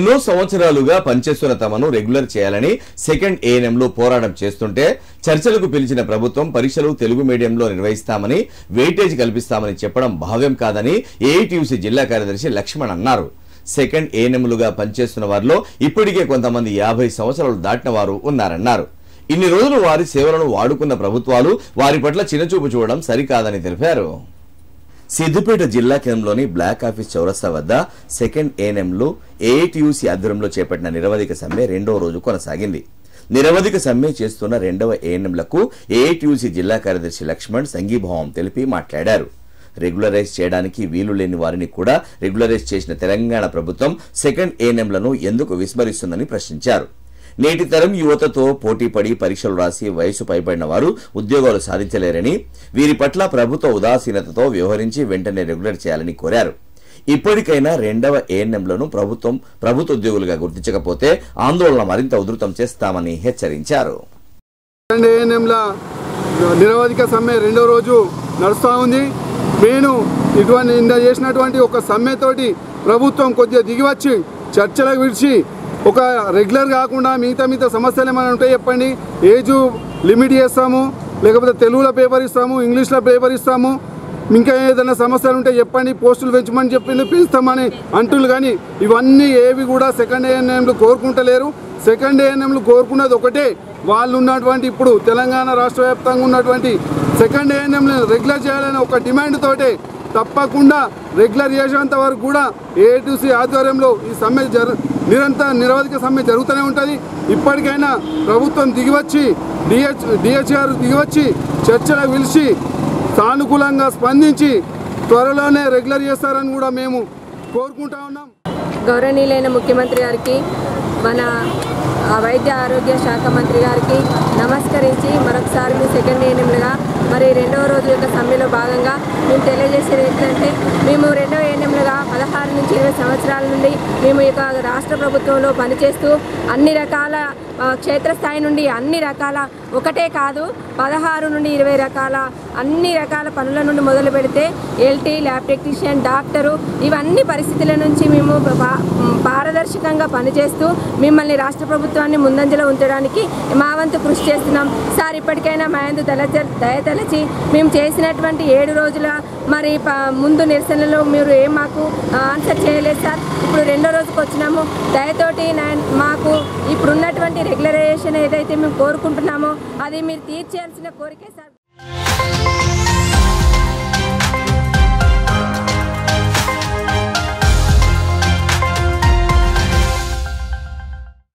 ఎన్నో సంవత్సరాలుగా పనిచేస్తున్న తమను రెగ్యులర్ చేయాలని సెకండ్ ఏఎన్ఎంలో పోరాటం చేస్తుంటే చర్చలకు పిలిచిన ప్రభుత్వం పరీక్షలు తెలుగు మీడియంలో నిర్వహిస్తామని వెయిటేజ్ కల్పిస్తామని చెప్పడం భావ్యం కాదని ఏఐటీయూసీ జిల్లా కార్యదర్శి లక్ష్మణ్ అన్నారు సెకండ్ ఏఎన్ఎంలుగా పనిచేస్తున్న వారిలో ఇప్పటికే కొంతమంది యాభై సంవత్సరాలు దాటిన వారు ఉన్నారన్నారు ఇన్ని రోజులు వారి సేవలను వాడుకున్న ప్రభుత్వాలు వారి పట్ల చిన్నచూపు చూడడం సరికాదని తెలిపారు సిద్దిపేట జిల్లా కేంద్రంలోని బ్లాక్ ఆఫీస్ చౌరస్తా వద్ద సెకండ్ ఏఎన్ఎంలు ఏఐటియుసి ఆధ్వర్యంలో చేపట్టిన నిరవధిక సమ్మె రెండో రోజు కొనసాగింది నిరవధిక సమ్మె చేస్తున్న రెండవ ఏఎన్ఎంలకు ఏఐటియుసి జిల్లా కార్యదర్శి లక్ష్మణ్ సంఘీభావం తెలిపి మాట్లాడారు రెగ్యులరైజ్ చేయడానికి వీలు లేని వారిని కూడా రెగ్యులరైజ్ చేసిన తెలంగాణ ప్రభుత్వం సెకండ్ ఏఎన్ఎంలను ఎందుకు విస్మరిస్తుందని ప్రశ్నించారు నేటి తరం యువతతో పోటీపడి పరీక్షలు రాసి వయసు పైబడిన వారు ఉద్యోగాలు సాధించలేరని వీరి పట్ల ప్రభుత్వ ఉదాసీనతతో వ్యవహరించి వెంటనే రెగ్యులర్ చేయాలని కోరారు ఇప్పటికైనా రెండవ ఏఎన్ఎంలను ప్రభుత్వం ప్రభుత్వ ఉద్యోగులుగా గుర్తించకపోతే ఆందోళన మరింత ఉధృతం చేస్తామని హెచ్చరించారు రెండు ఏఎన్ఎంల నిరవధిక సమ్మె రెండో రోజు నడుస్తూ ఉంది నేను ఇటువంటి నిన్న చేసినటువంటి ఒక సమ్మెతోటి ప్రభుత్వం కొద్దిగా దిగివచ్చి చర్చలకు విడిచి ఒక రెగ్యులర్ కాకుండా మిగతా మిగతా సమస్యలు ఏమైనా ఉంటే చెప్పండి ఏజు లిమిట్ చేస్తాము లేకపోతే తెలుగులో పేపర్ ఇస్తాము ఇంగ్లీష్లో పేపర్ ఇస్తాము ఇంకా ఏదైనా సమస్యలు ఉంటే చెప్పండి పోస్టులు పెంచమని చెప్పింది పెంచుతామని అంటులు కానీ ఇవన్నీ ఏవి కూడా సెకండ్ ఏఎన్ఎంలు కోరుకుంటలేరు సెకండ్ ఏఎన్ఎంలు కోరుకున్నది ఒకటే వాళ్ళు ఉన్నటువంటి ఇప్పుడు తెలంగాణ రాష్ట్ర వ్యాప్తంగా ఉన్నటువంటి సెకండ్ ఏఎన్ఎంలు రెగ్యులర్ చేయాలని ఒక డిమాండ్ తోటే తప్పకుండా రెగ్యులర్ చేసేంత వరకు కూడా ఏటీసీ ఆధ్వర్యంలో ఈ సమ్మె జరు నిరంతర నిరవధిక సమ్మె జరుగుతూనే ఉంటుంది ఇప్పటికైనా ప్రభుత్వం దిగివచ్చి డిహెచ్ డిహెచ్ఆర్ దిగివచ్చి చర్చలకు పిలిచి సానుకూలంగా స్పందించి త్వరలోనే రెగ్యులర్ చేస్తారని కూడా మేము కోరుకుంటా ఉన్నాం గౌరవనీయులైన ముఖ్యమంత్రి గారికి మన ఆ, వైద్య ఆరోగ్య శాఖ మంత్రి గారికి నమస్కరించి మరొకసారి మీ సెకండ్ ఏఎన్ఎంలుగా మరి రెండవ రోజు యొక్క సమ్మెలో భాగంగా మేము తెలియజేసేది ఏంటంటే మేము రెండవ ఏఎన్ఎంలుగా పదహారు నుంచి ఇరవై సంవత్సరాల నుండి మేము ఈ యొక్క రాష్ట్ర ప్రభుత్వంలో పనిచేస్తూ అన్ని రకాల ఆ, క్షేత్రస్థాయి నుండి అన్ని రకాల ఒకటే కాదు పదహారు నుండి ఇరవై రకాల అన్ని రకాల పనుల నుండి మొదలు పెడితే ఎల్టీ ల్యాబ్ టెక్నీషియన్ డాక్టరు ఇవన్నీ పరిస్థితుల నుంచి మేము పా- పారదర్శకంగా పనిచేస్తూ మిమ్మల్ని రాష్ట్ర ప్రభుత్వాన్ని ముందంజలో ఉంచడానికి మా వంతు కృషి చేస్తున్నాం సార్ ఇప్పటికైనా మా యందు దళచ దయతలచి మేము చేసినటువంటి ఏడు రోజుల మరి ప- ముందు నిరసనలో మీరు ఏం మాకు ఆ, ఆన్సర్ చేయలేదు సార్ ఇప్పుడు రెండో రోజుకి వచ్చినాము దయతోటి నా- మాకు ఇప్పుడున్నటువంటి రెగ్యులరైజేషన్ ఏదైతే మేము కోరుకుంటున్నామో అది మీరు తీర్చేయాల్సిన కోరికే సార్